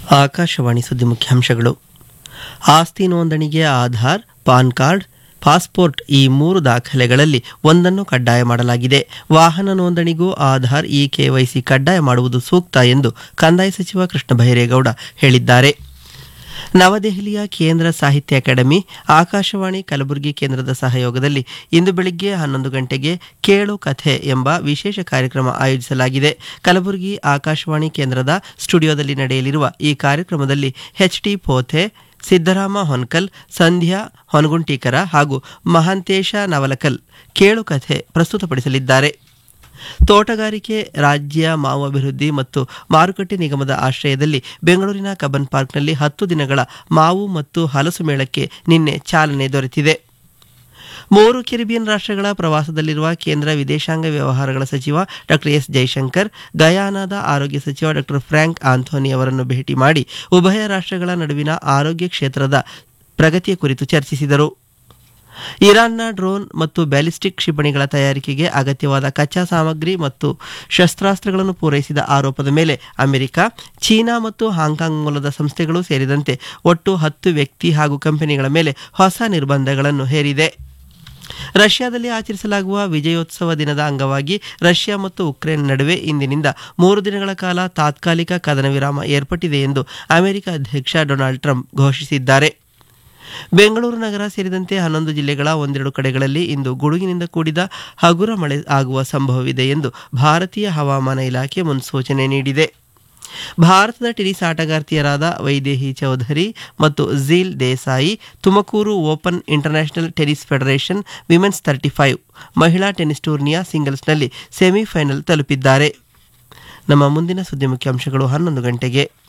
ಆಕಾಶವಾಣಿ ಸುದ್ದಿ ಮುಖ್ಯಾಂಶಗಳು ಆಸ್ತಿ ನೋಂದಣಿಗೆ ಆಧಾರ್ ಪಾನ್ ಕಾರ್ಡ್ ಪಾಸ್ಪೋರ್ಟ್ ಈ ಮೂರು ದಾಖಲೆಗಳಲ್ಲಿ ಒಂದನ್ನು ಕಡ್ಡಾಯ ಮಾಡಲಾಗಿದೆ ವಾಹನ ನೋಂದಣಿಗೂ ಆಧಾರ್ ಇ ಕೆವೈಸಿ ಕಡ್ಡಾಯ ಮಾಡುವುದು ಸೂಕ್ತ ಎಂದು ಕಂದಾಯ ಸಚಿವ ಕೃಷ್ಣ ಬೈರೇಗೌಡ ಹೇಳಿದ್ದಾರೆ ನವದೆಹಲಿಯ ಕೇಂದ್ರ ಸಾಹಿತ್ಯ ಅಕಾಡೆಮಿ ಆಕಾಶವಾಣಿ ಕಲಬುರಗಿ ಕೇಂದ್ರದ ಸಹಯೋಗದಲ್ಲಿ ಇಂದು ಬೆಳಿಗ್ಗೆ ಹನ್ನೊಂದು ಗಂಟೆಗೆ ಕೇಳು ಕಥೆ ಎಂಬ ವಿಶೇಷ ಕಾರ್ಯಕ್ರಮ ಆಯೋಜಿಸಲಾಗಿದೆ ಕಲಬುರಗಿ ಆಕಾಶವಾಣಿ ಕೇಂದ್ರದ ಸ್ಟುಡಿಯೋದಲ್ಲಿ ನಡೆಯಲಿರುವ ಈ ಕಾರ್ಯಕ್ರಮದಲ್ಲಿ ಎಚ್ ಟಿ ಪೋಥೆ ಸಿದ್ದರಾಮ ಹೊನ್ಕಲ್ ಸಂಧ್ಯಾ ಹೊನಗುಂಟೀಕರ ಹಾಗೂ ಮಹಾಂತೇಶ ನವಲಕಲ್ ಕೇಳು ಕಥೆ ಪ್ರಸ್ತುತಪಡಿಸಲಿದ್ದಾರೆ ತೋಟಗಾರಿಕೆ ರಾಜ್ಯ ಮಾವು ಅಭಿವೃದ್ಧಿ ಮತ್ತು ಮಾರುಕಟ್ಟೆ ನಿಗಮದ ಆಶ್ರಯದಲ್ಲಿ ಬೆಂಗಳೂರಿನ ಕಬ್ಬನ್ ಪಾರ್ಕ್ನಲ್ಲಿ ಹತ್ತು ದಿನಗಳ ಮಾವು ಮತ್ತು ಹಲಸು ಮೇಳಕ್ಕೆ ನಿನ್ನೆ ಚಾಲನೆ ದೊರೆತಿದೆ ಮೂರು ಕೆರಿಬಿಯನ್ ರಾಷ್ಟ್ರಗಳ ಪ್ರವಾಸದಲ್ಲಿರುವ ಕೇಂದ್ರ ವಿದೇಶಾಂಗ ವ್ಯವಹಾರಗಳ ಸಚಿವ ಡಾಕ್ಟರ್ ಎಸ್ ಜೈಶಂಕರ್ ಗಯಾನಾದ ಆರೋಗ್ಯ ಸಚಿವ ಡಾಕ್ಟರ್ ಫ್ರಾಂಕ್ ಆಂಥೋನಿ ಅವರನ್ನು ಭೇಟಿ ಮಾಡಿ ಉಭಯ ರಾಷ್ಟ್ರಗಳ ನಡುವಿನ ಆರೋಗ್ಯ ಕ್ಷೇತ್ರದ ಪ್ರಗತಿಯ ಕುರಿತು ಚರ್ಚಿಸಿದರು ಇರಾನ್ನ ಡ್ರೋನ್ ಮತ್ತು ಬ್ಯಾಲಿಸ್ಟಿಕ್ ಕ್ಷಿಪಣಿಗಳ ತಯಾರಿಕೆಗೆ ಅಗತ್ಯವಾದ ಕಚ್ಚಾ ಸಾಮಗ್ರಿ ಮತ್ತು ಶಸ್ತ್ರಾಸ್ತ್ರಗಳನ್ನು ಪೂರೈಸಿದ ಆರೋಪದ ಮೇಲೆ ಅಮೆರಿಕ ಚೀನಾ ಮತ್ತು ಹಾಂಕಾಂಗ್ ಮೂಲದ ಸಂಸ್ಥೆಗಳು ಸೇರಿದಂತೆ ಒಟ್ಟು ಹತ್ತು ವ್ಯಕ್ತಿ ಹಾಗೂ ಕಂಪನಿಗಳ ಮೇಲೆ ಹೊಸ ನಿರ್ಬಂಧಗಳನ್ನು ಹೇರಿದೆ ರಷ್ಯಾದಲ್ಲಿ ಆಚರಿಸಲಾಗುವ ವಿಜಯೋತ್ಸವ ದಿನದ ಅಂಗವಾಗಿ ರಷ್ಯಾ ಮತ್ತು ಉಕ್ರೇನ್ ನಡುವೆ ಇಂದಿನಿಂದ ಮೂರು ದಿನಗಳ ಕಾಲ ತಾತ್ಕಾಲಿಕ ಕದನ ವಿರಾಮ ಏರ್ಪಟ್ಟಿದೆ ಎಂದು ಅಮೆರಿಕ ಅಧ್ಯಕ್ಷ ಡೊನಾಲ್ಡ್ ಟ್ರಂಪ್ ಘೋಷಿಸಿದ್ದಾರೆ ಬೆಂಗಳೂರು ನಗರ ಸೇರಿದಂತೆ ಹನ್ನೊಂದು ಜಿಲ್ಲೆಗಳ ಒಂದೆರಡು ಕಡೆಗಳಲ್ಲಿ ಇಂದು ಗುಡುಗಿನಿಂದ ಕೂಡಿದ ಹಗುರ ಮಳೆ ಆಗುವ ಸಂಭವವಿದೆ ಎಂದು ಭಾರತೀಯ ಹವಾಮಾನ ಇಲಾಖೆ ಮುನ್ಸೂಚನೆ ನೀಡಿದೆ ಭಾರತದ ಟೆನಿಸ್ ಆಟಗಾರ್ತಿಯರಾದ ವೈದೇಹಿ ಚೌಧರಿ ಮತ್ತು Zeel Desai Tumakuru open international tennis federation women's thirty five ಮಹಿಳಾ ಟೆನಿಸ್ ಟೂರ್ನಿಯ ಸಿಂಗಲ್ಸ್ನಲ್ಲಿ ಸೆಮಿಫೈನಲ್ ತಲುಪಿದ್ದಾರೆ ನಮ್ಮ ಮುಂದಿನ ಸುದ್ದಿ ಮುಖ್ಯಾಂಶಗಳು ಹನ್ನೊಂದು ಗಂಟೆಗೆ